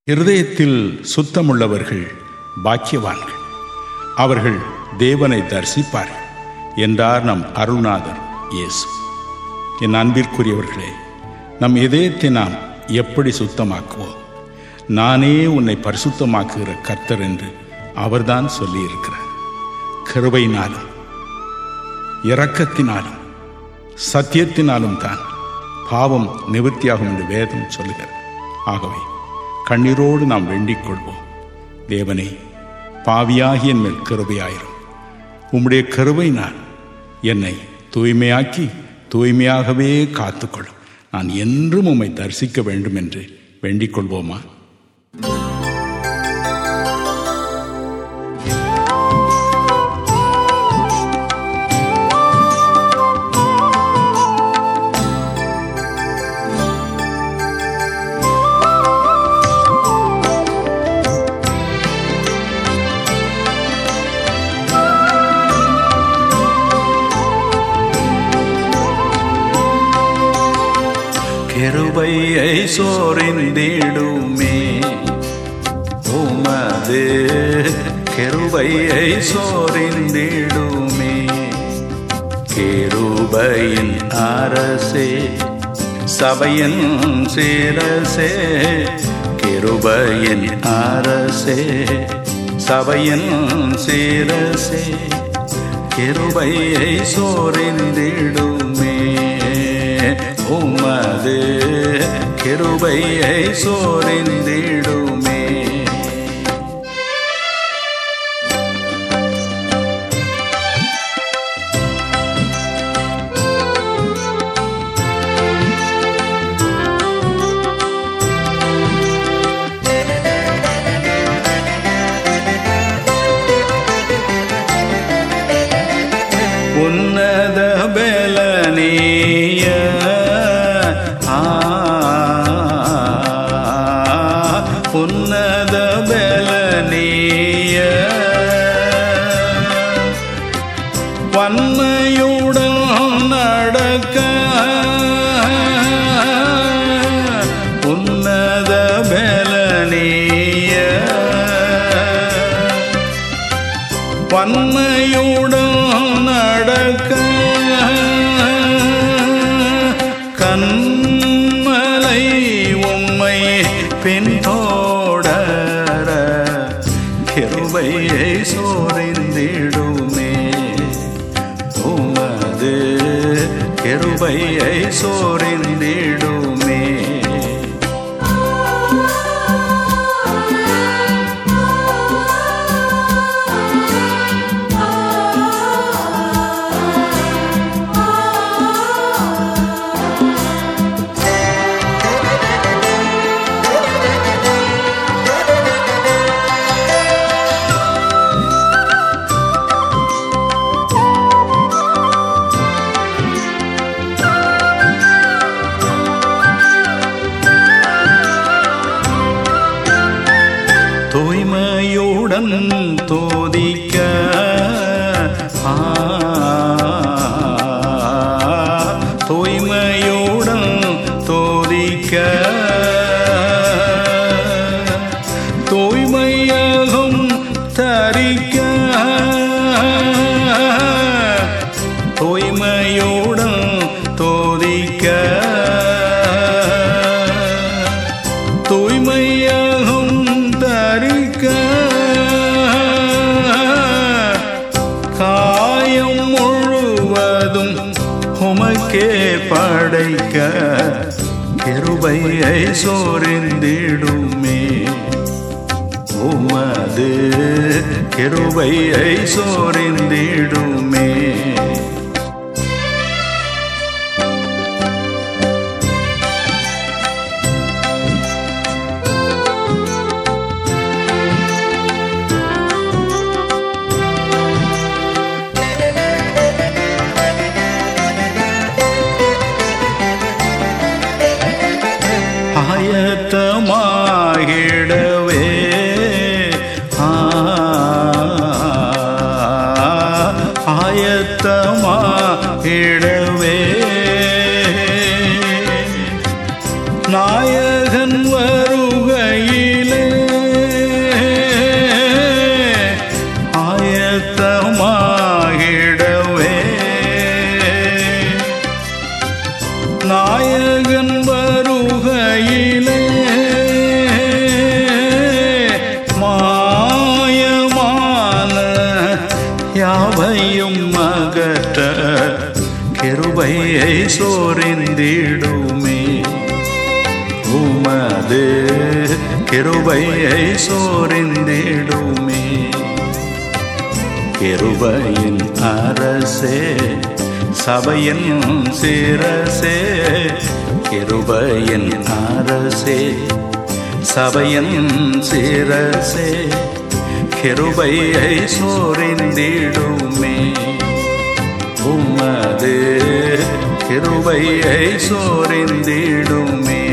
இருதயத்தில் சுத்தமுள்ளவர்கள் பாக்கியவான்கள் அவர்கள் தேவனை தரிசிப்பார்கள் என்றார் நம் அருள்நாதர் இயேசு என் அன்பிற்குரியவர்களே நம் இதயத்தை நாம் எப்படி சுத்தமாக்குவோம் நானே உன்னை பரிசுத்தமாக்குகிற கர்த்தர் என்று அவர்தான் சொல்லியிருக்கிறார் கிருபையினாலும் இரக்கத்தினாலும் சத்தியத்தினாலும் தான் பாவம் நிவர்த்தியாகும் என்று வேதம் சொல்லுகிறது ஆகவே கண்ணீரோடு நாம் வேண்டிக் கொள்வோம் தேவனே பாவியாகி என் மேல் கிருபையாயிரும் உம்முடைய கருவையினால் என்னை தூய்மையாக்கி தூய்மையாகவே காத்துக்கொள்ளும் நான் என்றும் உம்மை தரிசிக்க வேண்டும் என்று வேண்டிக் கொள்வோமா கிருபையை சோரிந்திடுமே உமது கிருபையை சோரிந்திடுமே கிருபையின் அரசே சபையின் சீரசே கிருபையின் அரசே சபையின் சீரசே கிருபையை சோரிந்திடுமே உமது கிருபையை சோரிந்திடுமே உன்னத பலனீய ஆ, உன்னத பலனீய வன்மையுடன் நடக்க உன்னத பலனீய வன்மையுடன் நடக்க கண்மலை உம்மை பின்தோடர கிருபையை சோரிந்திடுமே உமது கிருபையை சோரிந்திடுமே தூய்மையுடன் தோதிக்க ஆ, தூய்மையுடன் தோதிக்க தூய்மையாகும் தரிக்க தூய்மையுடன் தோதிக்க தூய்மையாகும் தரிக்க காயம் முழுவதும் உமக்கே படைக்க கிருபையை சோரிந்திடுமே உமது கிருபையை சோரிந்திடுமே ஆயத்தமாகிடவே ஆ, கிருபையை சோரிந்திடுமே கிருபையின் அரசே சபையின் சிரசே கிருபையின் அரசே சபையின் சிரசே கிருபையை சோரிந்திடுமே உமது கிருபையை சோரிந்திடுமே